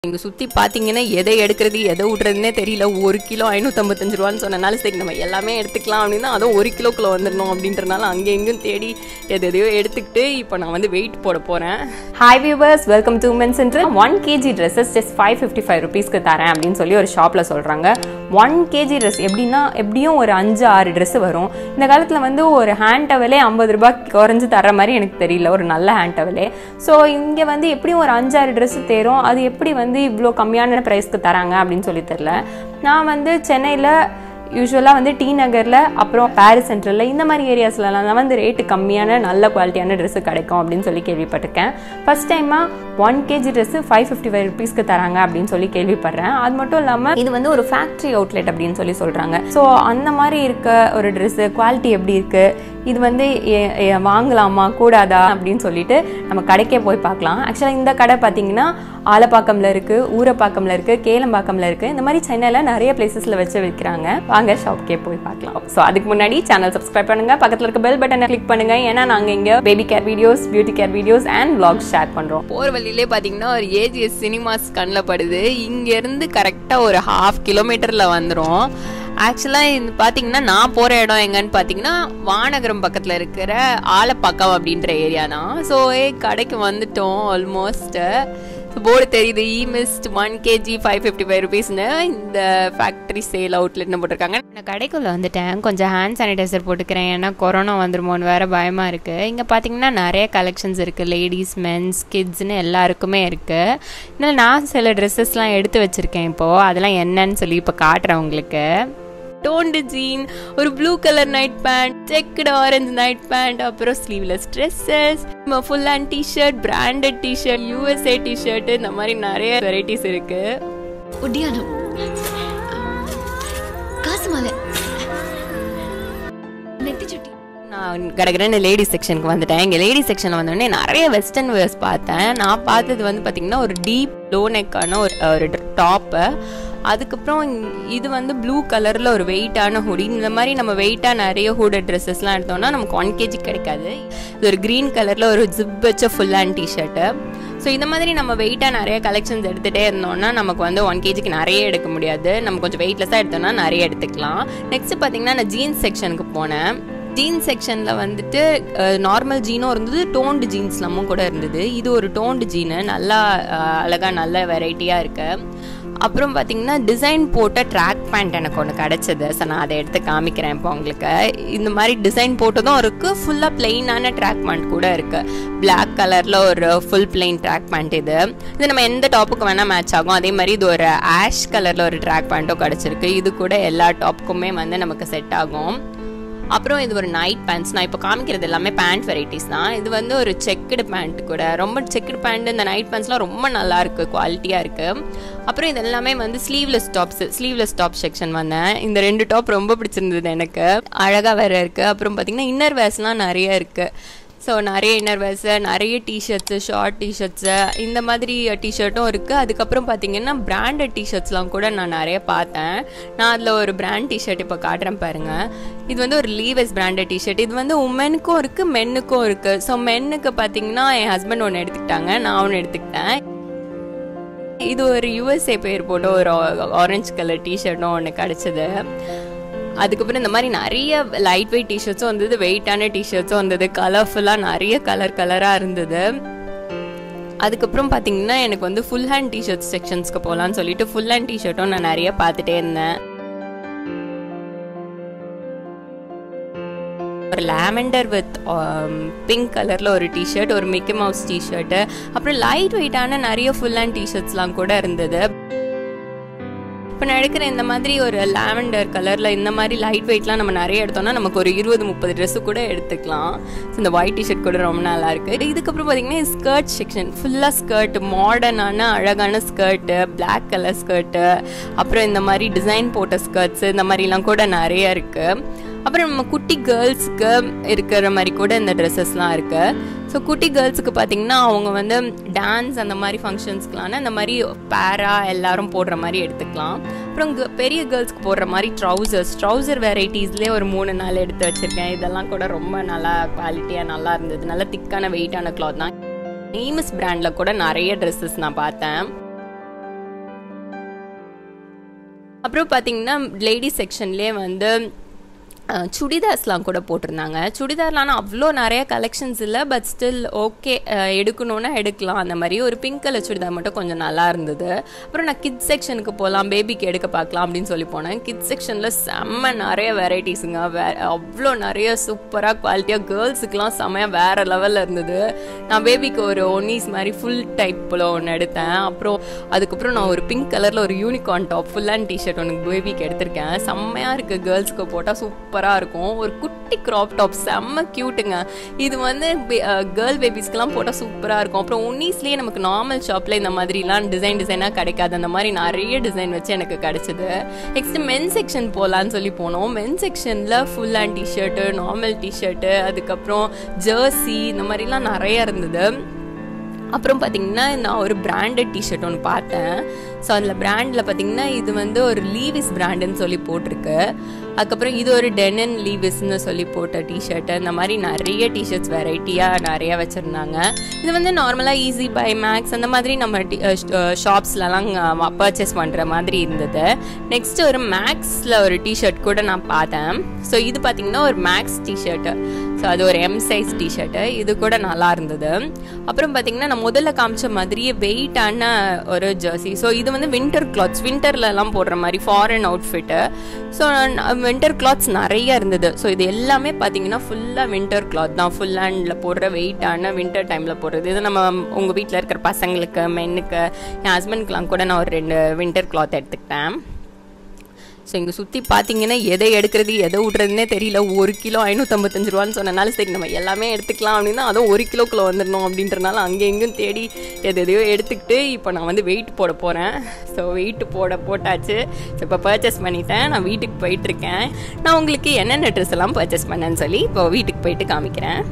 இங்கே சுற்றி பார்த்தீங்கன்னா எதை எடுக்கிறது எதை விட்றதுனே தெரியல ஒரு கிலோ ஐநூற்றம்பத்தஞ்சு ரூபான்னு சொன்னனால சரி நம்ம எல்லாமே எடுத்துக்கலாம் அப்படின்னா அதுவும் ஒரு கிலோக்குள்ளே வந்துடணும் அப்படின்றனால அங்கே எங்கேயும் தேடி எது எதையோ எடுத்துக்கிட்டு இப்போ நான் வந்து வெயிட் போட போகிறேன் hi viewers welcome to men centre one KG dresses just five fifty five ருபீஸ்க்கு தரேன் அப்படின்னு சொல்லி ஒரு ஷாப்பில் சொல்கிறாங்க ஒன் கேஜி ட்ரெஸ் எப்படின்னா எப்படியும் ஒரு அஞ்சு ஆறு ட்ரெஸ் வரும் இந்த காலத்தில் வந்து ஒரு ஹேண்ட் டவலே ஐம்பது ரூபாய் குறைஞ்சு தர மாதிரி எனக்கு தெரியல ஒரு நல்ல ஹேண்ட் டவலே ஸோ இங்கே வந்து எப்படியும் ஒரு அஞ்சாறு ட்ரெஸ் தேரும் அது எப்படி வந்து இவ்வளோ கம்மியான ப்ரைஸ்க்கு தராங்க அப்படின்னு சொல்லி தெரில நான் வந்து சென்னையில் யூஸ்வலாக வந்து டி நகரில் அப்புறம் பாரிஸ் சென்ட்ரலில் இந்த மாதிரி ஏரியாஸ்லலாம் தான் வந்து ரேட்டு கம்மியான நல்ல குவாலிட்டியான ட்ரெஸ்ஸு கிடைக்கும் அப்படின்னு சொல்லி கேள்விப்பட்டிருக்கேன் ஃபஸ்ட் டைமாக one KG dress five fifty five ருபீஸ்க்கு தராங்க அப்படின்னு சொல்லி கேள்விப்படுறேன் அது மட்டும் இல்லாமல் இது வந்து ஒரு ஃபேக்ட்ரி அவுட்லெட் அப்படின்னு சொல்லி சொல்கிறாங்க ஸோ அந்த மாதிரி இருக்க ஒரு ட்ரெஸ்ஸு குவாலிட்டி எப்படி இருக்குது இது வந்து எ- எ- வாங்கலாமா கூடாதா அப்படின்னு சொல்லிட்டு நம்ம கடைக்கே போய் பார்க்கலாம் ஆக்சுவலாக இந்த கடை பார்த்தீங்கன்னா ஆலப்பாக்கம்ல இருக்குது ஊரப்பாக்கம்ல இருக்குது கேளம்பாக்கம்ல இருக்குது இந்த மாதிரி சென்னையில் நிறைய பிளேசஸில் வச்சு விற்கிறாங்க வாங்க ஷாப்க்கே போய் பார்க்கலாம் ஸோ அதுக்கு முன்னாடி சேனல் சப்ஸ்கிரைப் பண்ணுங்க பக்கத்தில் இருக்க பெல் பட்டனை கிளிக் பண்ணுங்க ஏன்னா நாங்கள் இங்கே baby care videos beauty care videos and vlogs share பண்ணுறோம் போகிற வழியிலே பார்த்தீங்கன்னா ஒரு ஏஜிஎஸ் சினிமாஸ் கண்ணில் படுது இங்கேருந்து கரெக்டாக ஒரு ஹாஃப் கிலோமீட்டரில் வந்துடும் ஆக்சுவலாக இது பார்த்தீங்கன்னா நான் போகிற இடம் எங்கன்னு பார்த்தீங்கன்னா வானகரம் பக்கத்தில் இருக்கிற ஆலப்பாக்கம் அப்படின்ற ஏரியா தான் ஸோ ஏ கடைக்கு வந்துட்டோம் ஆல்மோஸ்ட்டு போர்டு தெரியுது இ மிஸ்ட் one KG five fifty five ருபீஸ்னு இந்த ஃபேக்ட்ரி சேல் அவுட்லெட்னு போட்டிருக்காங்க நான் கடைக்குள்ளே வந்துட்டேன் கொஞ்சம் ஹேண்ட் சானிடைசர் போட்டுக்கிறேன் ஏன்னா கொரோனா வந்துருமோன்னு வேற பயமாக இருக்குது இங்கே பார்த்தீங்கன்னா நிறைய கலெக்ஷன்ஸ் இருக்குது லேடிஸ் மென்ஸ் கிட்ஸ்னு எல்லாருக்குமே இருக்குது இதனால் நான் சில ட்ரெஸ்ஸஸ்லாம் எடுத்து வச்சுருக்கேன் இப்போது அதெல்லாம் என்னன்னு சொல்லி இப்போ காட்டுறேன் உங்களுக்கு டோன்டு ஜீன் ஒரு blue colour night pant checked orange night pant அப்புறம் sleeveless dresses full hand tshirt branded tshirt USA tshirt இந்த மாதிரி நிறைய வெரைட்டிஸ் இருக்கு ஒட்டியானம் காசு மாலை நெத்தி சுட்டி நான் கிடக்கிறேன் லேடிஸ் செக்ஷனுக்கு வந்துட்டேன் இங்கே லேடிஸ் செக்ஷனில் வந்தோடனே நிறைய வெஸ்டர்ன் வேர்ஸ் பார்த்தேன் நான் பார்த்தது வந்து பார்த்தீங்கன்னா ஒரு டீப் லோ நெக்கான ஒரு ஒரு டாப்பு அதுக்கப்புறம் இது வந்து ப்ளூ கலரில் ஒரு வெயிட்டான ஹுடி இந்த மாதிரி நம்ம வெயிட்டாக நிறைய ஹூடட் ட்ரெஸ்ஸஸ்லாம் எடுத்தோம்னா நமக்கு ஒன் கேஜி கிடைக்காது இது ஒரு க்ரீன் கலரில் ஒரு ஜிப் வச்ச ஃபுல் ஹேண்ட் டிஷர்ட்டு ஸோ இந்த மாதிரி நம்ம வெயிட்டாக நிறைய கலெக்ஷன்ஸ் எடுத்துகிட்டே இருந்தோம்னா நமக்கு வந்து ஒன் கேஜிக்கு நிறைய எடுக்க முடியாது நம்ம கொஞ்சம் வெயிட்லெஸ்ஸாக எடுத்தோம்னா நிறைய எடுத்துக்கலாம் நெக்ஸ்ட் பார்த்தீங்கன்னா நான் ஜீன்ஸ் செக்ஷனுக்கு போனேன் ஜீன்ஸ் செக்ஷனில் வந்துட்டு நார்மல் ஜீனும் இருந்தது டோன்டு ஜீன்ஸ்லாமும் கூட இருந்தது இது ஒரு டோன்டு ஜீனு நல்லா அழகாக நல்ல வெரைட்டியாக இருக்கு அப்புறம் பார்த்தீங்கன்னா டிசைன் போட்ட ட்ராக் பேண்ட் எனக்கு ஒன்று கிடச்சிது ஸோ நான் அதை எடுத்து காமிக்கிறேன் இப்போ உங்களுக்கு இந்த மாதிரி டிசைன் போட்டதும் இருக்குது ஃபுல்லாக பிளெயினான ட்ராக் பேண்ட் கூட இருக்குது பிளாக் கலரில் ஒரு ஃபுல் பிளெயின் ட்ராக் பேண்ட் இது இது நம்ம எந்த டாப்புக்கு வேணால் மேட்ச் ஆகும் அதே மாதிரி இது ஒரு ஆஷ் கலரில் ஒரு ட்ராக் பேண்ட்டும் கிடச்சிருக்கு இது கூட எல்லா டாப்புக்குமே வந்து நமக்கு செட் ஆகும் அப்புறம் இது ஒரு நைட் பேண்ட்ஸ் நான் இப்போ காமிக்கிறது எல்லாமே பேண்ட் வெரைட்டிஸ் தான் இது வந்து ஒரு செக்குடு பேண்ட் கூட ரொம்ப செக்குடு பேண்ட் இந்த நைட் பேண்ட்ஸ்லாம் ரொம்ப நல்லா இருக்கு குவாலிட்டியாக இருக்கு அப்புறம் இது எல்லாமே வந்து sleeveless tops sleeveless top section வந்தேன் இந்த ரெண்டு டாப் ரொம்ப பிடிச்சிருந்தது எனக்கு அழகாக வேற இருக்கு அப்புறம் பார்த்தீங்கன்னா இன்னர் வேர்ஸ்லாம் நிறைய இருக்கு ஸோ நிறைய இன்னர்வேர்ஸு நிறைய டிஷர்ட்ஸு ஷார்ட் டிஷர்ட்ஸு இந்த மாதிரி டிஷர்ட்டும் இருக்குது அதுக்கப்புறம் பார்த்தீங்கன்னா பிராண்டட் டிஷர்ட்ஸ்லாம் கூட நான் நிறைய பார்த்தேன் நான் அதில் ஒரு பிராண்ட் டிஷர்ட் இப்போ காட்டுறேன் பாருங்கள் இது வந்து ஒரு லீவஸ் பிராண்டட் டிஷர்ட் இது வந்து உமனுக்கும் இருக்குது மென்னுக்கும் இருக்குது ஸோ மென்னுக்கு பார்த்தீங்கன்னா என் ஹஸ்பண்ட் ஒன்று எடுத்துக்கிட்டாங்க நான் ஒன்று எடுத்துக்கிட்டேன் இது ஒரு யூஎஸ்ஏ பேர் போட்ட ஒரு ஆரஞ்சு கலர் டிஷர்ட்டும் ஒன்று கிடச்சிது அதுக்கப்புறம் இந்த மாதிரி நிறைய லைட் வெயிட் டிஷர்ட்ஸும் வந்தது வெயிட்டான டிஷர்ட்ஸும் வந்தது கலர்ஃபுல்லாக நிறைய கலர் கலராக இருந்தது அதுக்கப்புறம் பார்த்தீங்கன்னா எனக்கு வந்து ஃபுல் ஹேண்ட் டிஷர்ட்ஸ் செக்ஷன்ஸ்க்கு போகலான்னு சொல்லிட்டு ஃபுல் ஹேண்ட் டிஷர்ட்டும் நான் நிறைய பார்த்துட்டே இருந்தேன் ஒரு லாவெண்டர் வித் பிங்க் கலரில் ஒரு டிஷர்ட் ஒரு மிக்கி மவுஸ் டிஷர்ட்டு அப்புறம் லைட் வெயிட்டான நிறைய ஃபுல் ஹேண்ட் டிஷர்ட்ஸ்லாம் கூட இருந்தது இப்போ நான் எடுக்கிற இந்த மாதிரி ஒரு லாவெண்டர் கலரில் இந்த மாதிரி லைட் வெயிட்லாம் நம்ம நிறைய எடுத்தோம்னா நமக்கு ஒரு இருபது முப்பது ட்ரெஸ்ஸு கூட எடுத்துக்கலாம் ஸோ இந்த ஒயிட் டிஷர்ட் கூட ரொம்ப நல்லா இருக்கு இதுக்கப்புறம் பார்த்தீங்கன்னா ஸ்கர்ட் செக்ஷன் ஃபுல்லாக ஸ்கர்ட் மாடர்னான அழகான ஸ்கர்ட்டு பிளாக் கலர் ஸ்கர்ட்டு அப்புறம் இந்த மாதிரி டிசைன் போட்ட ஸ்கர்ட்ஸ் இந்த மாதிரிலாம் கூட நிறைய இருக்குது அப்புறம் நம்ம குட்டி கேர்ள்ஸுக்கு இருக்கிற மாதிரி கூட இந்த ட்ரெஸ்ஸஸ்லாம் இருக்குது ஸோ குட்டி கேர்ள்ஸுக்கு பார்த்தீங்கன்னா அவங்க வந்து டான்ஸ் அந்த மாதிரி ஃபங்க்ஷன்ஸ்க்கலான இந்த மாதிரி பேரா எல்லாரும் போடுற மாதிரி எடுத்துக்கலாம் அப்புறம் ge- பெரிய கேர்ள்ஸ்க்கு போடுற மாதிரி ட்ரௌசர்ஸ் ட்ரௌசர் வெரைட்டிஸ்லேயே ஒரு மூணு நாள் எடுத்து வச்சுருக்கேன் இதெல்லாம் கூட ரொம்ப நல்லா குவாலிட்டியாக நல்லா இருந்தது நல்ல திக்கான வெயிட்டான கிளாத் தான் ஈமஸ் பிராண்டில் கூட நிறைய ட்ரெஸ்ஸஸ் நான் பார்த்தேன் அப்புறம் பார்த்தீங்கன்னா லேடிஸ் செக்ஷன்லேயே வந்து அஹ், சுடிதார்ஸ்லாம் கூட போட்டிருந்தாங்க சுடிதார்லாம் அவ்வளோ நிறைய கலெக்ஷன்ஸ் இல்லை பட் ஸ்டில் ஓகே எடுக்கணும்னா எடுக்கலாம் அந்த மாதிரி ஒரு பிங்க் கலர் சுடிதார் மட்டும் கொஞ்சம் நல்லா இருந்தது அப்புறம் நான் கிட்ஸ் செக்ஷனுக்கு போகலாம் பேபிக்கு எடுக்க பார்க்கலாம் அப்படின்னு சொல்லி போனேன் கிட்ஸ் செக்ஷனில் செம்ம நிறைய வெரைட்டிஸுங்க வே அவ்வளோ நிறைய சூப்பராக குவாலிட்டியாக கேர்ள்ஸுக்கெலாம் செம்மையாக வேறு லெவலில் இருந்தது நான் பேபிக்கு ஒரு ஒன்னீஸ் மாதிரி ஃபுல் டைப்பில் ஒன்று எடுத்தேன் அப்புறம் அதுக்கப்புறம் நான் ஒரு பிங்க் கலரில் ஒரு unicorn top full and tshirt ஒன்று பேபிக்கு எடுத்திருக்கேன் செம்மையாக இருக்குது கேர்ள்ஸ்க்கு போட்டால் சூப்பராக இருக்கும் ஒரு குட்டி க்ராப் டாப் செம்ம க்யூட்டுங்க இது வந்து கேர்ள் பேபிஸ்க்கெலாம் போட்டால் சூப்பராக இருக்கும் அப்புறம் உன்னீஸ்லேயே நமக்கு நார்மல் ஷாப்பில் இந்த மாதிரிலாம் டிசைன் டிசைனாக கிடைக்காது அந்த மாதிரி நிறைய டிசைன் வச்சு எனக்கு கிடச்சிது நெக்ஸ்ட் மென் செக்ஷன் போகலான்னு சொல்லி போனோம் மென் செக்ஷனில் full and tshirt normal tshirt அதுக்கப்புறம் ஜெர்சி இந்த மாதிரிலாம் நிறைய இருந்தது அப்புறம் பார்த்தீங்கன்னா நான் ஒரு பிராண்டட் டிஷர்ட் ஒன்று பார்த்தேன் ஸோ அதில் பிராண்டில் பார்த்தீங்கன்னா இது வந்து ஒரு லீவிஸ் பிராண்டுன்னு சொல்லி போட்டிருக்கு அதுக்கப்புறம் இது ஒரு டெனன் லீவிஸ்னு சொல்லி போட்ட டிஷர்ட்டு இந்த மாதிரி நிறைய டிஷர்ட்ஸ் வெரைட்டியாக நிறைய வச்சுருந்தாங்க இது வந்து நார்மலாக ஈஸி பை மேக்ஸ் அந்த மாதிரி நம்ம ஷாப்ஸ்லலாம் பர்ச்சேஸ் பண்ணுற மாதிரி இருந்தது நெக்ஸ்ட் ஒரு மேக்ஸில் ஒரு டிஷர்ட் கூட நான் பார்த்தேன் ஸோ இது பார்த்தீங்கன்னா ஒரு மேக்ஸ் டிஷர்ட்டு ஸோ அது ஒரு எம் சைஸ் டிஷர்ட்டு இது கூட நல்லா இருந்தது அப்புறம் பார்த்தீங்கன்னா நான் முதல்ல காமிச்ச மாதிரியே வெயிட்டான ஒரு ஜெர்சி ஸோ இது வந்து வின்டர் கிளாத்ஸ் வின்டர்லலாம் போடுற மாதிரி foreign outfit so winter clothes நிறைய இருந்தது ஸோ இது எல்லாமே பார்த்தீங்கன்னா ஃபுல்லாக வின்டர் கிளாத் தான் ஃபுல் ஹேண்டில் போடுற வெயிட்டான வின்டர் டைமில் போடுறது இது நம்ம உங்கள் வீட்டில் இருக்கிற பசங்களுக்கு மென்னுக்கு என் ஹஸ்பண்ட்க்குலாம் கூட நான் ஒரு ரெண்டு வின்டர் கிளாத் எடுத்துக்கிட்டேன் ஸோ இங்கே சுற்றி பார்த்தீங்கன்னா எதை எடுக்கிறது எதை விட்றதுனே தெரியல ஒரு கிலோ ஐநூற்றம்பத்தஞ்சு ரூபான்னு சொன்னனால சரி நம்ம எல்லாமே எடுத்துக்கலாம் அப்படின்னா அதுவும் ஒரு கிலோக்குள்ளே வந்துடணும் அப்படின்றனால அங்கே எங்கேயும் தேடி எது எதையோ எடுத்துக்கிட்டு இப்போ நான் வந்து வெயிட் போட போகிறேன் ஸோ வெயிட் போட போட்டாச்சு ஸோ இப்போ பர்ச்சேஸ் பண்ணிட்டேன் நான் வீட்டுக்கு போயிட்டுருக்கேன் நான் உங்களுக்கு என்னென்ன ட்ரெஸ் எல்லாம் பர்ச்சேஸ் பண்ணேன்னு சொல்லி இப்போ வீட்டுக்கு போயிட்டு காமிக்கிறேன்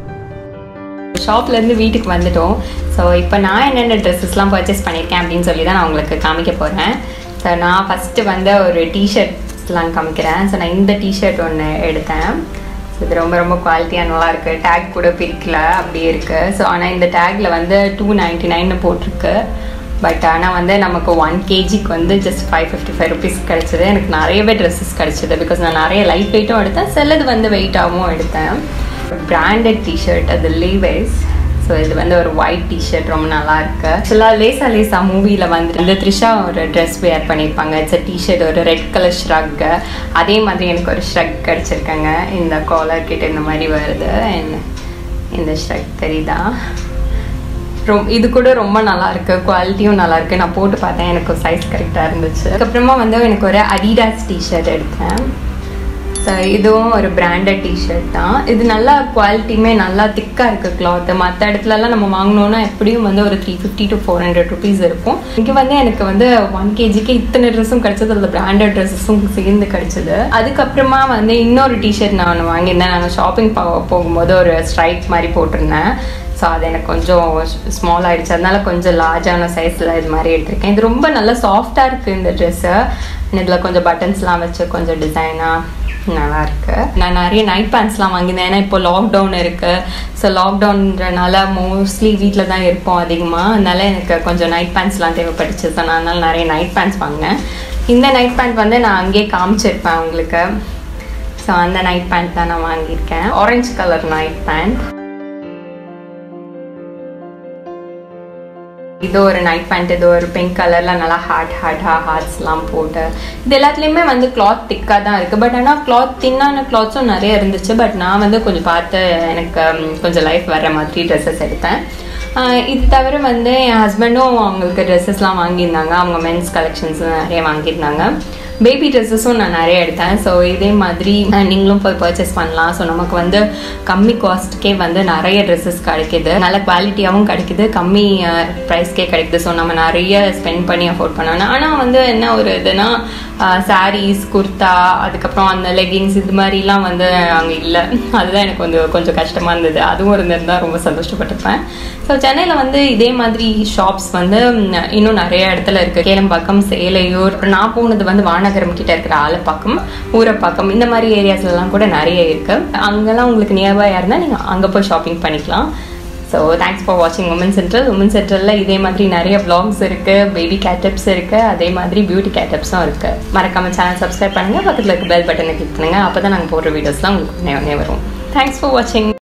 ஷாப்லேருந்து வீட்டுக்கு வந்துட்டோம் ஸோ இப்போ நான் என்னென்ன ட்ரெஸ்ஸஸ்லாம் பர்ச்சேஸ் பண்ணியிருக்கேன் அப்படின்னு சொல்லி தான் நான் உங்களுக்கு காமிக்க போகிறேன் ஸோ நான் ஃபஸ்ட்டு வந்து ஒரு டிஷர்ட்ஸ்லாம் காமிக்கிறேன் ஸோ நான் இந்த டிஷர்ட் ஒன்று எடுத்தேன் ஸோ இது ரொம்ப ரொம்ப குவாலிட்டியாக நல்லா இருக்கு டேக் கூட பிரிக்கல அப்படியே இருக்குது ஸோ ஆனால் இந்த டேக்கில் வந்து டூ நைன்ட்டி நைன்னு போட்டிருக்கு பட் ஆனால் வந்து நமக்கு ஒன் கேஜிக்கு வந்து just five fifty five rupees கிடச்சிது எனக்கு நிறையவே ட்ரெஸ்ஸஸ் கிடச்சிது பிகாஸ் நான் நிறைய லைட் வெயிட்டும் எடுத்தேன் சிலது வந்து வெயிட்டாகவும் எடுத்தேன் பிராண்டட் டிஷர்ட் அது லீவைஸ் ஸோ இது வந்து ஒரு ஒயிட் டிஷர்ட் ரொம்ப நல்லா இருக்கு ஆக்சுவலாக லேசா லேசா மூவியில் வந்து இந்த த்ரிஷா ஒரு ட்ரெஸ் வேர் பண்ணியிருப்பாங்க இட்ஸ் அ டிஷர்ட் ஒரு ரெட் கலர் ஷ்ரக் அதே மாதிரி எனக்கு ஒரு ஷ்ரக் கிடச்சிருக்காங்க இந்த காலர் கிட்ட இந்த மாதிரி வருது and இந்த ஷ்ரக் தெரியுதா ரொம்ப இது கூட ரொம்ப நல்லா இருக்கு குவாலிட்டியும் நல்லா இருக்கு நான் போட்டு பார்த்தேன் எனக்கு சைஸ் கரெக்டாக இருந்துச்சு அதுக்கப்புறமா வந்து எனக்கு ஒரு அடிடாஸ் டிஷர்ட் எடுத்தேன் ஸோ இதுவும் ஒரு பிராண்டட் டிஷர்ட் தான் இது நல்லா குவாலிட்டியுமே நல்லா திக்காக இருக்குது கிளாத்து மற்ற இடத்துலலாம் நம்ம வாங்கினோன்னா எப்படியும் வந்து ஒரு three fifty to four hundred rupees இருக்கும் இங்கே வந்து எனக்கு வந்து ஒன் கேஜிக்கு இத்தனை ட்ரெஸ்ஸும் கிடச்சது அதில் பிராண்டட் ட்ரெஸ்ஸஸும் சேர்ந்து கிடச்சிது அதுக்கப்புறமா வந்து இன்னொரு டிஷர்ட் நான் ஒன்று வாங்கியிருந்தேன் நாங்கள் ஷாப்பிங் போகும்போது ஒரு ஸ்ட்ரைக் மாதிரி போட்டிருந்தேன் ஸோ அது எனக்கு கொஞ்சம் ஸ்மால் ஆயிடுச்சு அதனால கொஞ்சம் லார்ஜான சைஸில் இது மாதிரி எடுத்திருக்கேன் இது ரொம்ப நல்லா சாஃப்டாக இருக்குது இந்த ட்ரெஸ்ஸு இதில் கொஞ்சம் பட்டன்ஸ்லாம் வச்சு கொஞ்சம் டிசைனாக நல்லா இருக்கு நான் நிறைய நைட் பேண்ட்ஸ்லாம் வாங்கியிருந்தேன் ஏன்னா இப்போ லாக்டவுன் இருக்கு ஸோ லாக்டவுன்றனால மோஸ்ட்லி வீட்டில் தான் இருப்போம் அதிகமாக அதனால எனக்கு கொஞ்சம் நைட் பேண்ட்ஸ்லாம் தேவைப்பட்டுச்சு ஸோ நான் அதனால நிறைய நைட் பேண்ட்ஸ் வாங்கினேன் இந்த நைட் பேண்ட் வந்து நான் அங்கேயே காமிச்சிருப்பேன் உங்களுக்கு ஸோ அந்த நைட் பேண்ட் தான் நான் வாங்கியிருக்கேன் ஆரஞ்சு கலர் நைட் பேண்ட் இது ஒரு நைட் பேண்ட் இது ஒரு பிங்க் கலர்ல நல்லா ஹார்ட் ஹார்ட்டா ஹார்ட்ஸ்லாம் போட்டு இது எல்லாத்துலேயுமே வந்து கிளாத் திக்காக தான் இருக்குது பட் ஆனால் கிளாத் தின்னான கிளாத்ஸும் நிறைய இருந்துச்சு பட் நான் வந்து கொஞ்சம் பார்த்து எனக்கு ம், கொஞ்சம் லைஃப் வர்ற மாதிரி ட்ரெஸ்ஸஸ் எடுத்தேன் ஆஹ் இது தவிர வந்து என் ஹஸ்பண்டும் அவங்களுக்கு ட்ரெஸ்ஸஸ்லாம் வாங்கியிருந்தாங்க அவங்க மென்ஸ் கலெக்ஷன்ஸ் நிறைய வாங்கியிருந்தாங்க பேபி ட்ரெஸ்ஸஸும் நான் நிறைய எடுத்தேன் ஸோ இதே மாதிரி அஹ், நீங்களும் போய் பர்ச்சேஸ் பண்ணலாம் ஸோ நமக்கு வந்து கம்மி காஸ்ட்டுக்கே வந்து நிறைய ட்ரெஸ்ஸஸ் கிடைக்குது நல்ல குவாலிட்டியாகவும் கிடைக்குது கம்மி ப்ரைஸ்க்கே கிடைக்குது ஸோ நம்ம நிறைய ஸ்பெண்ட் பண்ணி அஃபோர்ட் பண்ணணும் ஆனால் வந்து என்ன ஒரு இதுனா சாரீஸ் குர்தா அதுக்கப்புறம் அந்த லெகின்ஸ் இது மாதிரிலாம் வந்து அங்கே இல்லை அதுதான் எனக்கு கொஞ்சம் கொஞ்சம் கஷ்டமாக இருந்தது அதுவும் இருந்திருந்தா ரொம்ப சந்தோஷப்பட்டிருப்பேன் ஸோ சென்னையில் வந்து இதே மாதிரி ஷாப்ஸ் வந்து ம், இன்னும் நிறைய இடத்துல இருக்குது கேளம்பாக்கம் சேலையூர் அப்புறம் நான் போனது வந்து வானகரம் கிட்ட இருக்கிற ஆலப்பாக்கம் ஊரப்பாக்கம் இந்த மாதிரி ஏரியாஸ்லாம் கூட நிறைய இருக்குது அங்கெல்லாம் உங்களுக்கு நியர்பையாக இருந்தால் நீங்கள் அங்கே போய் ஷாப்பிங் பண்ணிக்கலாம் ஸோ தேங்க்ஸ் ஃபார் வாட்சிங் உமன் சென்ட்ரல் உமன் சென்ட்ரலில் இதே மாதிரி நிறைய vlogs இருக்குது பேபி கேட்டப்ஸ் இருக்குது அதே மாதிரி பியூட்டி கேட்டப்ஸும் இருக்குது மறக்காம சேனல் சப்ஸ்கிரைப் பண்ணுங்கள் பக்கத்தில் இருக்க பெல் பட்டனை கிளிக் பண்ணுங்கள் அப்போ தான் நாங்கள் போடுற வீடியோஸ்லாம் உங்களுக்கு உடனே உடனே வரும் தேங்க்ஸ் ஃபார் வாட்சிங்